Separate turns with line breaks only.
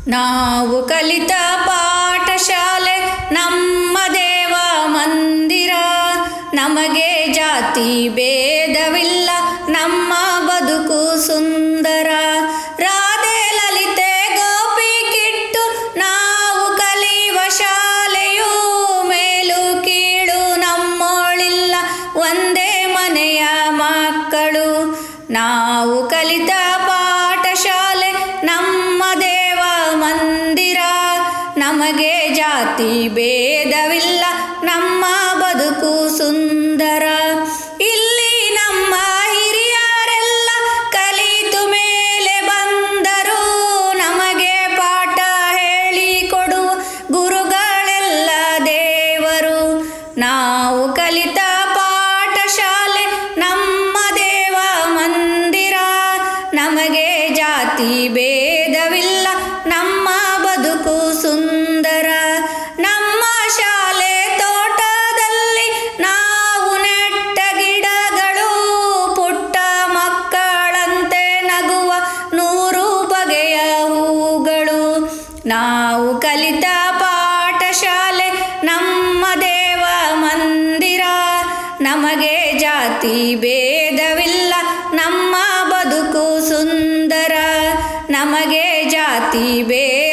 ನಾವು ಕಲಿತ ಪಾಠಶಾಲೆ ನಮ್ಮ ದೇವ ಮಂದಿರ ನಮಗೆ ಜಾತಿ ಭೇದವಿಲ್ಲ ನಮ್ಮ ಬದುಕು ಸುಂದರ ರಾಧೆ ಲಲಿತೆ ಗೋಪಿ ಕಿಟ್ಟು ನಾವು ಕಲಿಯುವ ಶಾಲೆಯು ಮೇಲು ಕೀಳು ನಮ್ಮೋಳಿಲ್ಲ ಒಂದೇ ಮನೆಯ ಮಕ್ಕಳು ನಾವು ಕಲಿತ ಪಾಠಶಾಲೆ ನಮ್ಮ ದೇವ ಮಂದಿರ ನಮಗೆ ಜಾತಿ ಭೇದವಿಲ್ಲ ನಮ್ಮ ಬದುಕು ಸುಂದರ ಇಲ್ಲಿ ನಮ್ಮ ಹಿರಿಯರೆಲ್ಲ ಕಲಿತು ಮೇಲೆ ಬಂದರು ನಮಗೆ ಪಾಠ ಹೇಳಿಕೊಡುವ ಗುರುಗಳೆಲ್ಲ ದೇವರು ನಾವು ಕಲಿತ ಪಾಠಶಾಲೆ ನಮ್ಮ ದೇವ ಮಂದಿರ ನಮಗೆ ಜಾತಿ ಭೇದವಿಲ್ಲ ನಮ್ಮ ಬದುಕು ಸುಂದರ ನಮ್ಮ ಶಾಲೆ ತೋಟದಲ್ಲಿ ನಾವು ನೆಟ್ಟ ಗಿಡಗಳು ಪುಟ್ಟ ಮಕ್ಕಳಂತೆ ನಗುವ ನೂರು ಬಗೆಯ ಹೂಗಳು ನಾವು ಕಲಿತ ಪಾಠಶಾಲೆ ನಮ್ಮ ದೇವ ಮಂದಿರ ನಮಗೆ ಜಾತಿ ಭೇದವಿಲ್ಲ ನಮ್ಮ ಬದುಕು ಸುಂದರ ನಮಗೆ ಜಾತಿ ಭೇದ